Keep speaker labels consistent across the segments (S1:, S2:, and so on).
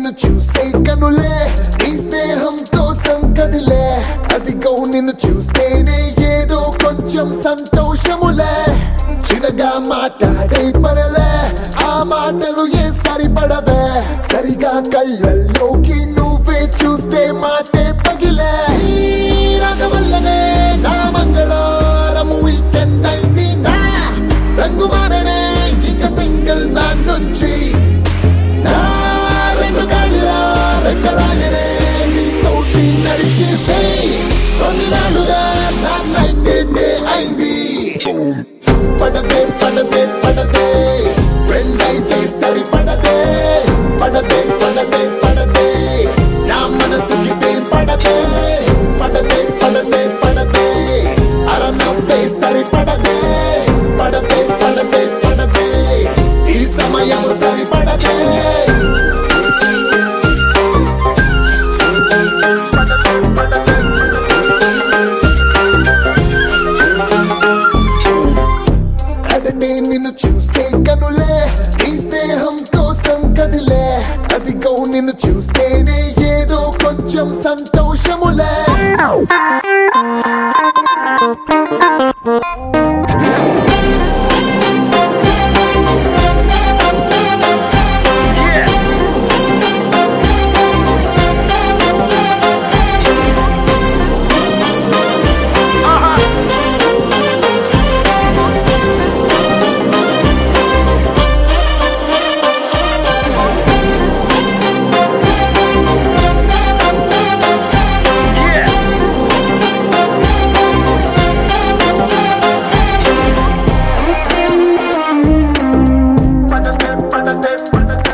S1: నిన్ను చూసే కనులే నీ స్నేహంతో సంగదిలే అదిగో నిన్ను చూస్తేనే ఏదో కొంచెం సంతోషములే చిన్నగా మాట్లాడే పరలే ఆ మాటలు ఏ సరిపడవే సరిగా కళ్ళల్లోకి నువ్వే చూస్తే మాటే పగిలే ఈ రాక వల్లనే నా మంగళవారం వీకెండ్ అయింది నా రంగు మారనే ఇక సింగిల్ నా నుంచి నా రెండు కళ్ళ రెక్కలాయనే నీతోటి నడిచేసే కొన్ని నాళ్ళుగా నా నైట్ డే అయింది పడదే పడదే పడదే ఫ్రెండ్ అయితే సరిపడదే పడదే పడదే పడదే నా మనసుకి పడదే పడదే పడదే పడదే అరనవ్వే సరిపడదే పడదే పడదే పడదే ఈ సమయం సరిపడదే అడనే నిన్ను చూసే కనులే నీ స్నేహంతో సంగదిలే అదిగో నిన్ను చూస్తేనే ఏదో కొంచెం సంతోషములే పడదే పడదే పడదే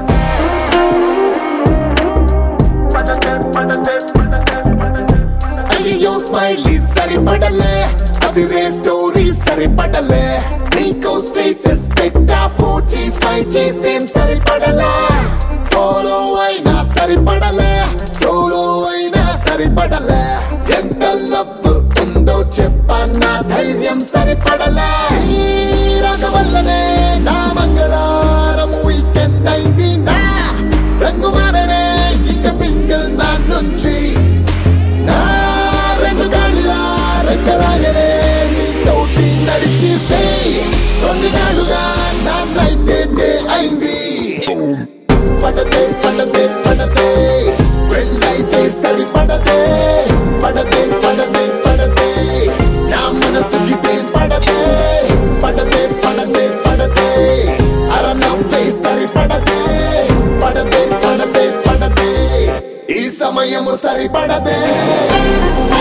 S1: పడదే పడదే పడదే పడదే అయ్యో స్మైలీ సరిపడలే అది రే స్టోరీ సరిపడలే నీకో స్టేటస్ పెట్టా four G five G same సరిపడలే ఫాలో అయినా సరిపడలే సోలో అయినా సరిపడలే ఎంత లవ్ ఉందో చెప్పన్నా ధైర్యం సరిపడలే ఈ రాక వల్లనే నా మంగళవారం వీకెండ్ అయింది నా రంగు మారనే ఇక సింగిల్ నా నుంచి నా రెండు కాళ్ళ రెక్కలాయనే నీతోటి నడిచేసే కొన్ని నాళ్ళుగా నా నైట్ డే అయింది పడదే పడదే పడదే ఫ్రెండ్ అయితే సరిపడదే పడదే పడదే పడదే నా మనసుకి పడదే పడదే పడదే పడదే అరనవ్వే సరిపడదే పడదే పడదే పడదే ఈ సమయము సరిపడదే